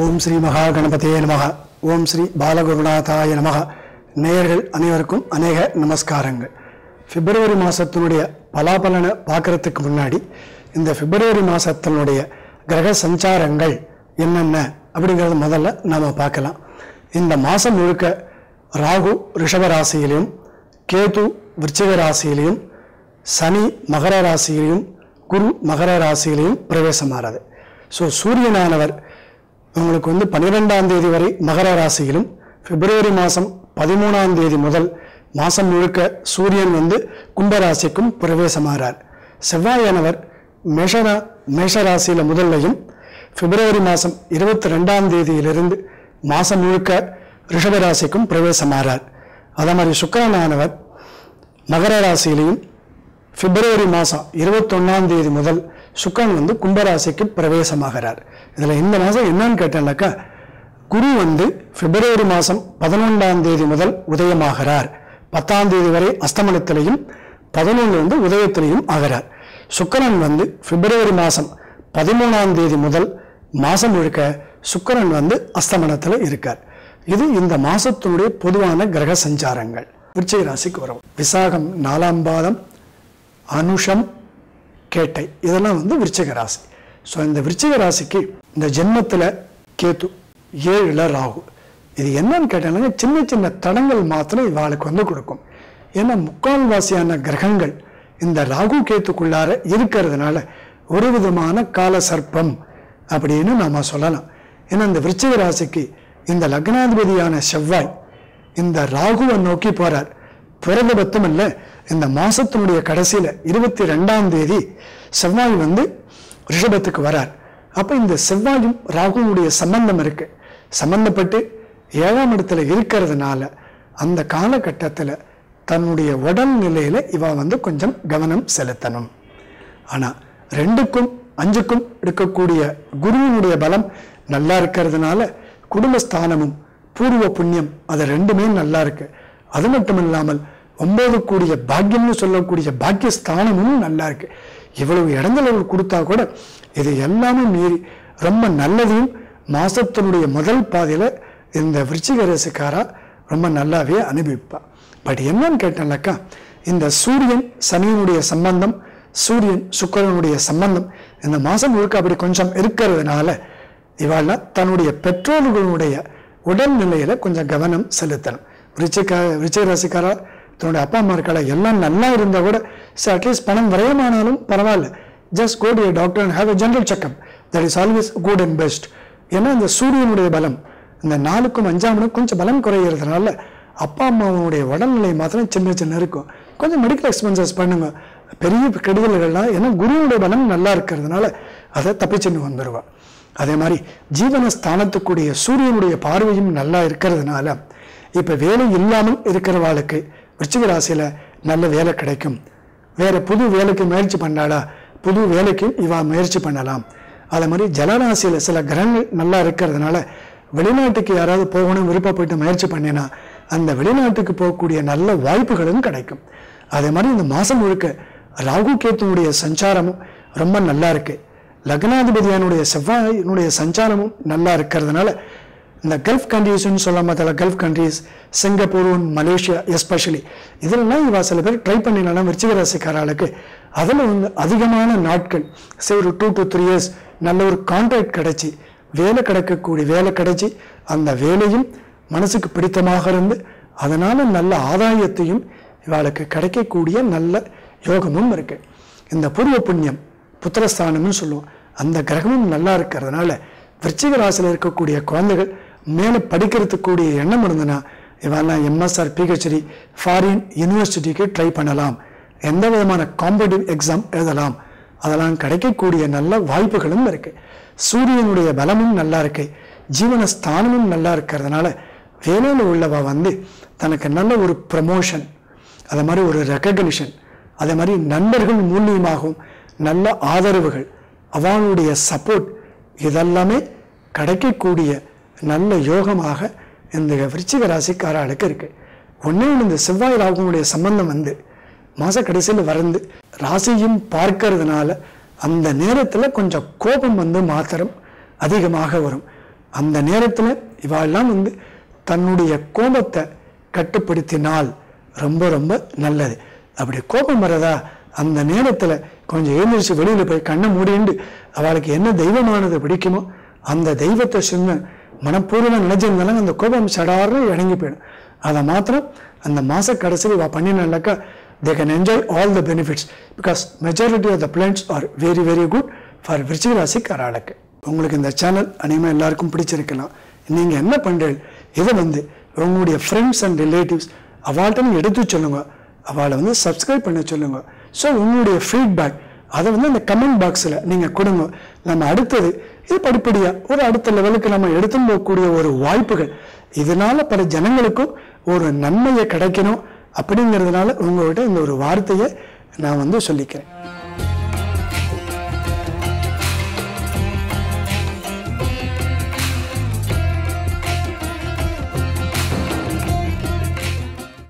ஓம் ஸ்ரீ மகா கணபதியே நமக ஓம் ஸ்ரீ பாலகுருநாதாய நமக நேயர்கள் அனைவருக்கும் அநேக நமஸ்காரங்கள் பிப்ரவரி மாதத்தினுடைய பலாபலனை பார்க்கறதுக்கு முன்னாடி இந்த பிப்ரவரி மாதத்தினுடைய கிரக சஞ்சாரங்கள் என்னென்ன அப்படிங்கிறத முதல்ல நாம் பார்க்கலாம் இந்த மாதம் முழுக்க ராகு ரிஷப ராசியிலையும் கேது விருச்சிக ராசியிலையும் சனி மகர ராசியிலையும் குரு மகர ராசியிலையும் பிரவேசமாகிறது ஸோ சூரியனானவர் உங்களுக்கு வந்து பன்னிரெண்டாம் தேதி வரை மகர ராசியிலும் பிப்ரவரி மாதம் பதிமூணாம் தேதி முதல் மாதம் முழுக்க சூரியன் வந்து கும்பராசிக்கும் பிரவேசமாகிறார் செவ்வாயானவர் மேஷரா மேஷ ராசியில் முதல்லையும் பிப்ரவரி மாதம் இருபத்தி ரெண்டாம் தேதியிலிருந்து மாதம் முழுக்க ரிஷப ராசிக்கும் பிரவேசமாகிறார் அதே மாதிரி சுக்கிரனானவர் மகர ராசியிலையும் பிப்ரவரி மாதம் இருபத்தொன்னாம் தேதி முதல் சுக்கரன் வந்து கும்பராசிக்கு பிரவேசமாகிறார் இதில் இந்த மாதம் என்னன்னு கேட்டேன்னாக்கா குரு வந்து பிப்ரவரி மாதம் பதினொன்றாம் தேதி முதல் உதயமாகிறார் பத்தாம் தேதி வரை அஸ்தமனத்திலையும் பதினொன்று வந்து உதயத்திலையும் ஆகிறார் சுக்கிரன் வந்து பிப்ரவரி மாதம் பதிமூணாம் தேதி முதல் மாதம் முழுக்க சுக்கிரன் வந்து அஸ்தமனத்தில் இருக்கார் இது இந்த மாசத்தினுடைய பொதுவான கிரக சஞ்சாரங்கள் விருச்சிக ராசிக்கு வரும் விசாகம் நாலாம் பாதம் அனுஷம் கேட்டை இதெல்லாம் வந்து விருச்சிக ராசி ஸோ இந்த விருச்சிக ராசிக்கு இந்த ஜென்மத்தில் கேத்து ஏழுல ராகு இது என்னன்னு கேட்டாங்கன்னா சின்ன சின்ன தடங்கள் மாத்திரம் இவாளுக்கு வந்து கொடுக்கும் ஏன்னா முக்கால்வாசியான கிரகங்கள் இந்த ராகு கேத்துக்குள்ளார இருக்கிறதுனால ஒரு விதமான கால சர்ப்பம் அப்படின்னு நாம சொல்லலாம் ஏன்னா இந்த விருச்சிக ராசிக்கு இந்த லக்னாதிபதியான செவ்வாய் இந்த ராகுவை நோக்கி போறார் பிறந்த பத்தம் இல்ல இந்த மாசத்தினுடைய கடைசியில இருபத்தி ரெண்டாம் தேதி செவ்வாய் வந்து ரிஷபத்துக்கு வரார் அப்ப இந்த செவ்வாயும் ராகுனுடைய சம்பந்தம் இருக்கு சம்பந்தப்பட்டு ஏழாம் இடத்துல இருக்கிறதுனால அந்த காலகட்டத்தில் தன்னுடைய உடல்நிலையில இவ வந்து கொஞ்சம் கவனம் செலுத்தணும் ஆனா ரெண்டுக்கும் அஞ்சுக்கும் இருக்கக்கூடிய குருவினுடைய பலம் நல்லா இருக்கிறதுனால குடும்பஸ்தானமும் பூர்வ புண்ணியம் அது ரெண்டுமே நல்லா இருக்கு அது மட்டும் இல்லாமல் ஒன்பது கூடிய பாக்கியம்னு சொல்லக்கூடிய பாக்கியஸ்தானமும் நல்லா இருக்கு இவ்வளவு இடங்கள் அவர் கொடுத்தா கூட இது எல்லாமே மீறி ரொம்ப நல்லதையும் மாசத்தினுடைய முதல் பாதையில இந்த விருச்சிக ராசிக்காரா ரொம்ப நல்லாவே அனுபவிப்பா பட் என்னன்னு கேட்டேன்னாக்கா இந்த சூரியன் சனியினுடைய சம்பந்தம் சூரியன் சுக்கிரனுடைய சம்பந்தம் இந்த மாசம் முழுக்க அப்படி கொஞ்சம் இருக்கிறதுனால இவாள்லாம் தன்னுடைய பெற்றோர்களுடைய உடல்நிலையில கொஞ்சம் கவனம் செலுத்தணும் விருச்சிக விருச்சிக ராசிக்காரா தன்னுடைய அப்பா அம்மா இருக்கா எல்லாம் நல்லா இருந்தா கூட அட்லீஸ்ட் பணம் விரயமானாலும் பரவாயில்ல just go to doctor and have a general checkup that is always good and best ஏன்னா இந்த சூரியனுடைய பலம் இந்த நாலுக்கும் அஞ்சாம் கொஞ்சம் பலம் குறையிறதுனால அப்பா அம்மாவுடைய உடல்நிலை மாத்திரம் சின்ன சின்ன இருக்கும் கொஞ்சம் மெடிக்கல் எக்ஸ்பென்சஸ் பண்ணுங்க பெரிய கெடுதல்கள்லாம் ஏன்னா குருவுடைய பலம் நல்லா இருக்கிறதுனால அதை தப்பிச்சுன்னு வந்துடுவா அதே மாதிரி ஜீவன ஸ்தானத்துக்குரிய சூரியனுடைய பார்வையும் நல்லா இருக்கிறதுனால இப்போ வேலை இல்லாமல் இருக்கிறவாளுக்கு விருச்சிக ராசியில நல்ல வேலை கிடைக்கும் வேற புது வேலைக்கு முயற்சி பண்ணாடா புது வேலைக்கு இவா முயற்சி பண்ணலாம் அதே மாதிரி ஜலராசியில சில கிரகங்கள் நல்லா இருக்கிறதுனால வெளிநாட்டுக்கு யாராவது போகணும் விருப்பப்பட்டு முயற்சி பண்ணினா அந்த வெளிநாட்டுக்கு போகக்கூடிய நல்ல வாய்ப்புகளும் கிடைக்கும் அதே மாதிரி இந்த மாசம் முழுக்க ராகு கேத்துனுடைய சஞ்சாரமும் ரொம்ப நல்லா இருக்கு லக்னாதிபதியானுடைய செவ்வாயினுடைய சஞ்சாரமும் நல்லா இருக்கிறதுனால இந்த கல்ஃப் கண்ட்ரீஸ்னு சொல்லாம gulf countries Singapore Malaysia especially இதெல்லாம் இவா சில பேர் ட்ரை பண்ணிடலாம் விருச்சிக ராசிக்காரர்களுக்கு அதில் வந்து அதிகமான நாட்கள் சரி ஒரு டூ டு த்ரீ இயர்ஸ் நல்ல ஒரு கான்ட்ராக்ட் கிடைச்சி வேலை கிடைக்கக்கூடிய வேலை கிடைச்சி அந்த வேலையும் மனசுக்கு பிடித்தமாக இருந்து அதனால நல்ல ஆதாயத்தையும் இவாளுக்கு கிடைக்கக்கூடிய நல்ல யோகமும் இருக்கு இந்த பூர்வ புண்ணியம் புத்திரஸ்தானம்னு சொல்லுவோம் அந்த கிரகமும் நல்லா இருக்கிறதுனால விருச்சிக ராசியில் இருக்கக்கூடிய குழந்தைகள் மேலே படிக்கிறதுக்கு கூடிய எண்ணம் இருந்ததுன்னா இவெல்லாம் எம்எஸ்ஆர் பிஹெச்டி ஃபாரின் யூனிவர்சிட்டிக்கு ட்ரை பண்ணலாம் எந்த விதமான காம்படிட்டிவ் எக்ஸாம் எழுதலாம் அதெல்லாம் கிடைக்கக்கூடிய நல்ல வாய்ப்புகளும் இருக்கு சூரியனுடைய பலமும் நல்லா இருக்கு ஜீவன ஸ்தானமும் நல்லா இருக்கிறதுனால வேலையில் உள்ளவ வந்து தனக்கு நல்ல ஒரு ப்ரமோஷன் அதே மாதிரி ஒரு ரெக்கக்னிஷன் அதே மாதிரி நண்பர்கள் மூலியமாகவும் நல்ல ஆதரவுகள் அவளுடைய சப்போர்ட் இதெல்லாமே கிடைக்கக்கூடிய நல்ல யோகமாக இந்த விருச்சிக ராசிக்காரர்களுக்கு இருக்கு ஒன்னே ஒன்று இந்த செவ்வாய் ராகுனுடைய சம்பந்தம் வந்து மாச கடைசியில் வறந்து ராசியும் பார்க்கறதுனால அந்த நேரத்தில் கொஞ்சம் கோபம் வந்து மாத்திரம் அதிகமாக வரும் அந்த நேரத்தில் இவாளெல்லாம் வந்து தன்னுடைய கோபத்தை கட்டுப்படுத்தினால் ரொம்ப ரொம்ப நல்லது அப்படி கோபம் வரதா அந்த நேரத்தில் கொஞ்சம் எழுந்திரிச்சு வெளியில் போய் கண்ணை மூடிண்டு அவளுக்கு என்ன தெய்வமானது பிடிக்குமோ அந்த தெய்வத்தை சொன்ன மனப்பூர்வமாக நினைச்சிருந்தாலும் அந்த கோபம் சடார்னு இறங்கி போயிடும் அதை மாத்திரம் அந்த மாத கடைசியில் இவள் பண்ணினாக்கா they can enjoy all the benefits because majority of the plans are very very good for விருச்சிக ராசி கராளுக்கு உங்களுக்கு இந்த சேனல் அநேகமாக எல்லாருக்கும் பிடிச்சிருக்கலாம் நீங்கள் என்ன பண்ணுறீங்க இதை வந்து உங்களுடைய ஃப்ரெண்ட்ஸ் அண்ட் ரிலேட்டிவ்ஸ் அவள்கிட்ட எடுத்து சொல்லுங்க அவளை வந்து சப்ஸ்கிரைப் பண்ண சொல்லுங்க ஸோ உங்களுடைய ஃபீட்பேக் அதை வந்து அந்த கமெண்ட் பாக்ஸில் நீங்கள் கொடுங்க நம்ம அடுத்தது இது படிப்படியாக ஒரு அடுத்த லெவலுக்கு நம்ம எடுத்துன்னு போகக்கூடிய ஒரு வாய்ப்புகள் இதனால பல ஜனங்களுக்கும் ஒரு நன்மையை கிடைக்கணும் அப்படிங்கிறதுனால உங்கள்கிட்ட இந்த ஒரு வார்த்தையை நான் வந்து சொல்லிக்கிறேன்